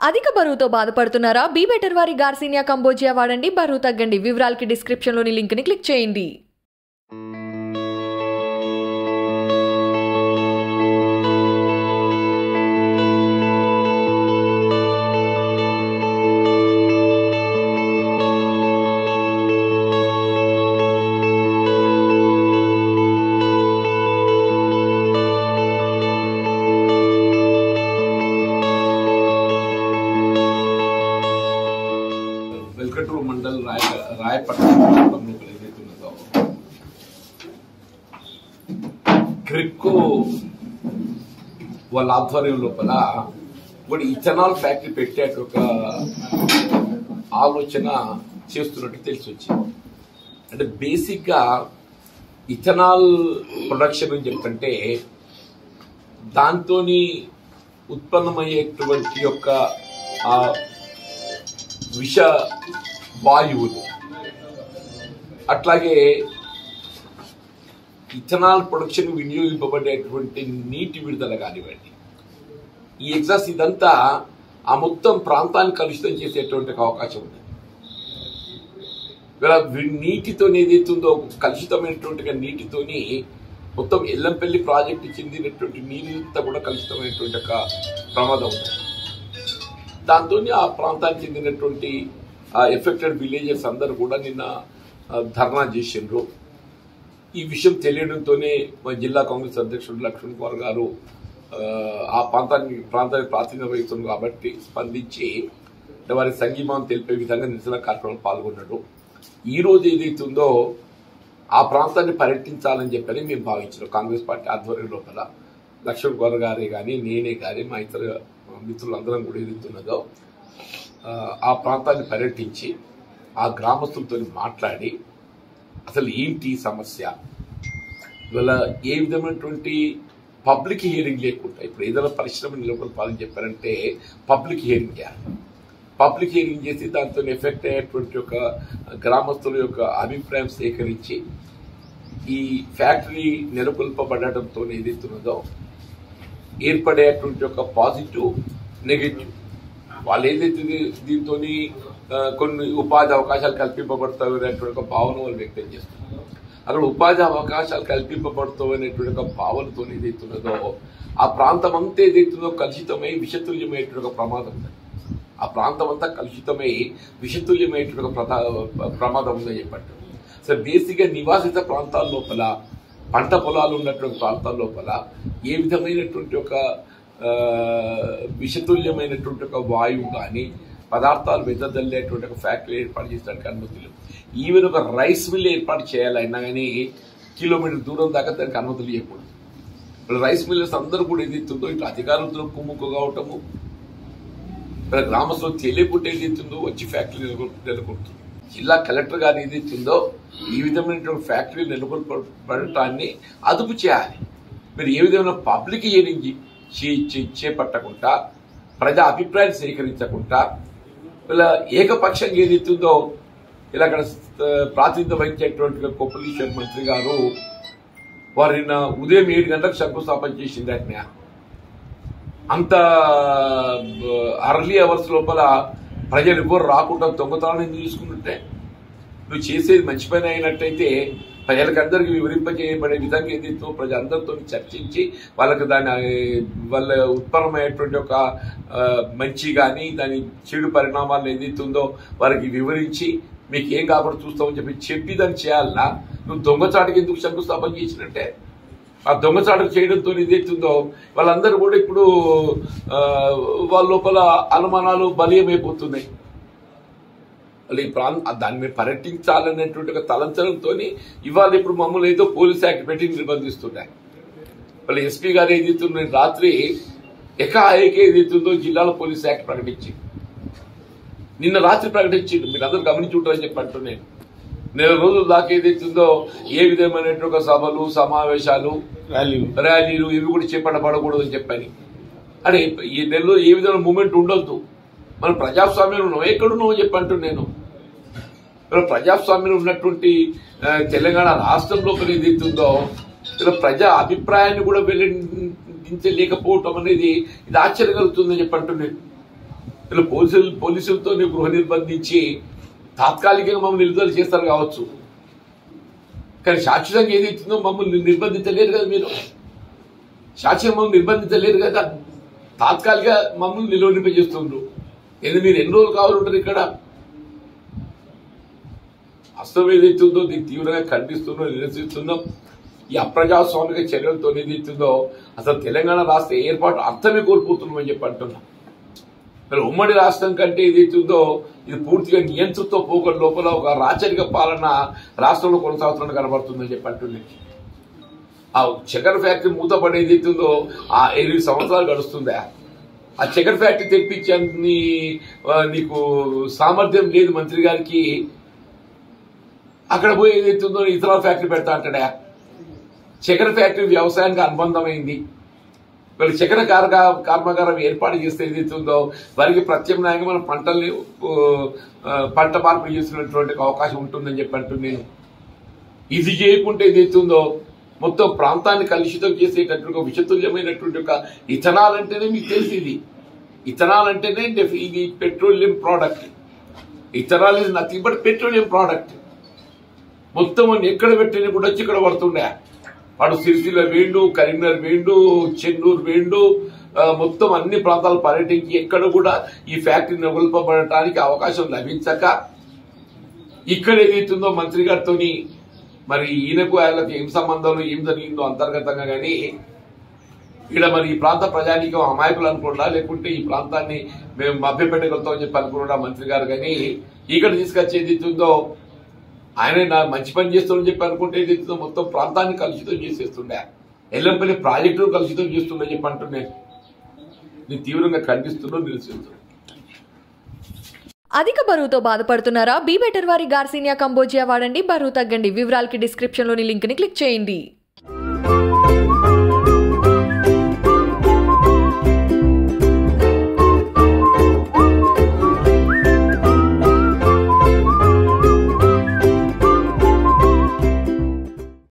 అధిక బరువుతో బాధపడుతున్నారా బీ బెటర్ వారి గార్సినియా కంబోజియా వాడండి బరువు తగ్గండి వివరాలకి డిస్క్రిప్షన్లోని లింక్ని క్లిక్ చేయండి వెల్కటూరు మండల్ రాయ రాయపట్నం ప్రాంతంలో ఏదైతే ఉన్నదో క్రిప్కో వాళ్ళ ఆధ్వర్యం లోపల ఇప్పుడు ఇథనాల్ ఫ్యాక్టరీ పెట్టేట ఒక ఆలోచన చేస్తున్నట్టు తెలిసి వచ్చింది అంటే బేసిక్ గా ఇథనాల్ ప్రొడక్షన్ అని చెప్పంటే దాంతోని ఉత్పన్నమయ్యేటువంటి యొక్క ఆ విష వాయువులు అట్లాగే ఇథనాల్ ప్రొడక్షన్ వినియోగింపబడేటువంటి నీటి విడుదల కానివ్వండి ఈ ఎగ్జాస్ట్ ఇదంతా ఆ మొత్తం ప్రాంతాన్ని కలుషితం చేసేటువంటి ఒక అవకాశం ఉంది ఇవాళ వి- నీటితో ఏదైతుందో కలుషితమైనటువంటి నీటితోని మొత్తం ఎల్లంపల్లి ప్రాజెక్టు చెందినటువంటి నీరంతా కూడా కలుషితమైనటువంటి ఒక ప్రమాదం ఉంది దాంతో ఆ ప్రాంతానికి చెందినటువంటి ఎఫెక్టెడ్ విలేజెస్ అందరూ కూడా నిన్న ఆ, ధర్నా చేసిండ్రు ఈ విషయం తెలియడంతోనే మా జిల్లా కాంగ్రెస్ అధ్యక్షుడు లక్ష్మణ్ కుమార్ గారు ఆ, ఆ ప్రాంతానికి ప్రాంతానికి ప్రాతినిధ్యం వహిస్తున్నారు కాబట్టి స్పందించి అంటే వారి సంఘీభావం తెలిపే విధంగా నిరసన కార్యక్రమంలో పాల్గొన్నాడు ఈ రోజు ఏదైతుందో ఆ ప్రాంతాన్ని పర్యటించాలని చెప్పని మేము భావించాం కాంగ్రెస్ పార్టీ ఆధ్వర్యం లోపల లక్ష్మణ్ కుమార్ గారే కానీ నేనే కానీ మా ఇతర మిత్రులందరం కూడా ఏదైతున్నదో ఆ, ఆ ప్రాంతాన్ని పర్యటించి ఆ గ్రామస్తులతో మాట్లాడి అసలు ఏంటి ఈ సమస్య ఇవాళ ఏ విధమైనటువంటి పబ్లిక్ హియరింగ్ లేకుండా ఇప్పుడు ఏదైనా పరిశ్రమ నిలబడాలని చెప్పారంటే పబ్లిక్ హియరింగ్ చేయాలి పబ్లిక్ హియరింగ్ చేసి దాంతో ఎఫెక్ట్ అయ్యేటువంటి ఒక గ్రామస్తుల యొక్క అభిప్రాయం సేకరించి ఈ ఫ్యాక్టరీ నెలకొల్పబడటంతో ఏదైతున్నదో ఏర్పడేటువంటి ఒక పాజిటివ్ నెగటివ్ వాళ్ళు ఏదైతే దీంతో కొన్ని ఉపాధి అవకాశాలు కల్పింపబడతాయి అనేటువంటి ఒక భావన వాళ్ళు వ్యక్తం చేస్తున్నారు అక్కడ ఉపాధి అవకాశాలు కల్పింపబడతావు అనేటువంటి ఒక భావనతో ఏదైతున్నదో ఆ ప్రాంతం అంతా ఏదైతుందో కలుషితమై విషతుల్యమైనటువంటి ఒక ప్రమాదం ఉంది ఆ ప్రాంతం అంతా కలుషితమై విషతుల్యమైనటువంటి ఒక ప్రతా- ప్రమాదం ఉందని చెప్పట్టు సో బేసిక్గా నివాసిత ప్రాంతాల లోపల పంట పొలాలు ఉన్నటువంటి ప్రాంతాల లోపల ఏ విధమైనటువంటి ఒక ఆ, విషతుల్యమైనటువంటి ఒక వాయువు కానీ పదార్థాలు వెదజల్లేటువంటి ఒక ఫ్యాక్టరీ ఏర్పాటు చేసడానికి అనుమతులు ఈవెన్ ఒక రైస్ మిల్ ఏర్పాటు చేయాలన్నా కానీ కిలోమీటర్ దూరం దాకా దానికి అనుమతులు ఇవ్వకూడదు ఇప్పుడు రైస్ మిల్లర్స్ అందరూ కూడా ఏదైతుందో ఇట్లా అధికారులతో కుమ్ముకు కావటము ఇక్కడ గ్రామస్తులు తెలియకుండా ఏదైతుందో వచ్చి ఫ్యాక్టరీ నెలకొల్ నెలకొల్పుతుంది జిల్లా కలెక్టర్ గారు ఏదైతుందో ఈ విధమైనటువంటి ఫ్యాక్టరీ నెలకొల్పబడటాన్ని అదుపు చేయాలి మీరు ఏ విధమైన పబ్లిక్ హియరింగ్ చే- చే- చేపట్టకుండా ప్రజా అభిప్రాయాలు సేకరించకుండా ఇలా ఏకపక్షంగా ఏదైతుందో ఇలా అక్కడ ఆ, ప్రాతినిధ్యం వహించేటువంటి కొప్పలీశ్వర్ మంత్రి గారు వారు నిన్న ఉదయం ఏడు గంటలకు శంకుస్థాపన చేసింది అట్నే అంత అర్లీ అవర్స్ లోపల ప్రజలు ఎవ్వరు రాకుండా దొంగతనాన్ని ఎందుకు తీసుకుంటుంటే నువ్వు చేసేది మంచి పని అయినట్టయితే ప్రజలకందరికీ వివరింపజేయబడే విధంగా ఏదైతే ప్రజలందరితో చర్చించి వాళ్ళకి దాని ఆ, వాళ్ళ ఉత్పన్నమైనటువంటి ఒక ఆ, మంచి కానీ దాని చెడు పరిణామాలు ఏదైతే ఉందో వారికి వివరించి మీకు ఏం కాకుండా చూస్తామని చెప్పి చెప్పి దాన్ని చేయాలన్నా నువ్వు దొంగచాటుకి ఎందుకు శంకుస్థాపన చేసినట్టే ఆ దొంగచాటు చేయడంతో ఏదైతుందో వాళ్ళందరూ కూడా ఇప్పుడు ఆ, వాళ్ళ లోపల అనుమానాలు బలీయమైపోతున్నాయి వాళ్ళు ఈ ప్రాంత దాన్ని మేము పర్యటించాలనేటువంటి ఒక తలంచడంతో ఇవాళ ఇప్పుడు మమ్మల్ని ఏదో పోలీస్ యాక్ట్ పెట్టి నిర్బంధిస్తున్నాయి వాళ్ళ ఎస్పీ గారు ఏదైతుందో రాత్రి ఎకాఏక ఏదైతుందో జిల్లాలో పోలీస్ యాక్ట్ ప్రకటించి నిన్న రాత్రి ప్రకటించిండు మీరు అందరూ గమనించి ఉంటారని చెప్పి అంటున్నాను నెల రోజుల దాకా ఏదైతుందో ఏ విధమైనటువంటి ఒక సభలు సమావేశాలు ర్యాలీలు ర్యాలీలు ఇవి కూడా చేపట్టబడకూడదు అని చెప్పని అంటే ఈ నెలలో ఏ విధమైన మూమెంట్ ఉండొద్దు మనం ప్రజాస్వామ్యం ఉన్నాం ఎక్కడున్నావు చెప్పి అంటున్నాను నేను ఇలా ప్రజాస్వామ్యం ఉన్నటువంటి ఆ, తెలంగాణ రాష్ట్రం లోపల ఏదైతుందో ఇలా ప్రజా అభిప్రాయాన్ని కూడా వెల్లడించలేకపోవటం అనేది ఇది ఆశ్చర్యం కలుగుతుందని చెప్పి అంటున్నాను ఇలా పోలీసులు పోలీసులతో గృహ నిర్బంధించి తాత్కాలికంగా మమ్మల్ని నిలుదల చేస్తారు కావచ్చు కానీ శాశ్వతంగా ఏదైతుందో మమ్మల్ని నిర్బంధించలేరు కదా మీరు శాశ్వతంగా మమ్మల్ని నిర్బంధించలేరు కదా తాత్కాలిక మమ్మల్ని నిలువనింపజేస్తుండ్రు ఎందుకు మీరు ఎన్ని రోజులు కావాలంటారు ఇక్కడ వాస్తవం ఏదైతుందో దీన్ని తీవ్రంగా ఖండిస్తున్నాం నిరసిస్తున్నాం ఈ అప్రజాస్వామిక చర్యలతో ఏదైతుందో అసలు తెలంగాణ రాష్ట్ర ఏర్పాటు అర్థమే కోల్పోతున్నామని చెప్పి అంటున్నాం మరి ఉమ్మడి రాష్ట్రం కంటే ఏదైతుందో ఇది పూర్తిగా నియంత్రిత పోకడ లోపల ఒక రాచరిక పాలన రాష్ట్రంలో కొనసాగుతున్నట్టు కనబడుతుందని చెప్పి అంటుంది ఆ చక్కెర ఫ్యాక్టరీ మూతపడి ఏదైతుందో ఆ ఎనిమిది సంవత్సరాలు గడుస్తుందా ఆ చక్కెర ఫ్యాక్టరీ తెప్పించే నీకు సామర్థ్యం లేదు మంత్రి గారికి అక్కడ పోయి ఏదైతుందో ఇతర ఫ్యాక్టరీ పెడతా అంటాడా చక్కెర ఫ్యాక్టరీ వ్యవసాయానికి అనుబంధమైంది మరి చక్కెర కారక కర్మాగారం ఏర్పాటు చేస్తే ఏదైతుందో వారికి ప్రత్యామ్నాయంగా మనం పంటల్ని ఆ, పంట మార్పిడి చేసినటువంటి అవకాశం ఉంటుందని చెప్పి అంటున్నాను నేను ఇది చేయకుంటే ఏదైతుందో మొత్తం ప్రాంతాన్ని కలుషితం చేసేటటువంటి ఒక విషతుల్యమైనటువంటి ఒక ఇథనాల్ అంటేనే మీకు తెలిసి ఇది ఇథనాల్ అంటేనే డెఫి- ఇది petroleum product ethanol is nothing but petroleum product మొత్తం అన్ని ఎక్కడ పెట్టిన కూడా వచ్చి ఇక్కడ పడుతుండే వాడు సిరిసిల్ల వేండు కరీంనగర్ వేండు చెన్నూరు వేండు ఆ, మొత్తం అన్ని ప్రాంతాలు పర్యటించి ఎక్కడ కూడా ఈ ఫ్యాక్టరీ నెగొల్పబడటానికి అవకాశం లభించక ఇక్కడ ఏదైతుందో మంత్రి గారితోని మరి ఈయనకు ఆయనకు ఏం సంబంధాలు ఏం జరిగిందో అంతర్గతంగా కానీ ఇక్కడ మరి ఈ ప్రాంత ప్రజానికం అమాయకులు అనుకున్నా లేకుంటే ఈ ప్రాంతాన్ని మేము మభ్యపెట్టగలుగుతామని చెప్పి అనుకున్నా మంత్రి గారు కానీ ఇక్కడ తీసుకొచ్చి ఏదైతుందో ఆయన నా మంచి పని చేస్తామని చెప్పి అనుకుంటే ఏదైతుందో మొత్తం ప్రాంతాన్ని కలుషితం చేసేస్తుండే ఎల్లంపల్లి ప్రాజెక్టును కలుషితం చేస్తుందని చెప్పి అంటున్నాను నేను తీవ్రంగా ఖండిస్తున్నాను నిరసిస్తున్నాను అధిక బరువుతో బాధపడుతున్నారా బీ బెటర్ వారి గార్సినియా కంబోజియా వాడండి బరువు తగ్గండి వివరాలకి డిస్క్రిప్షన్లోని లింక్ని క్లిక్ చేయండి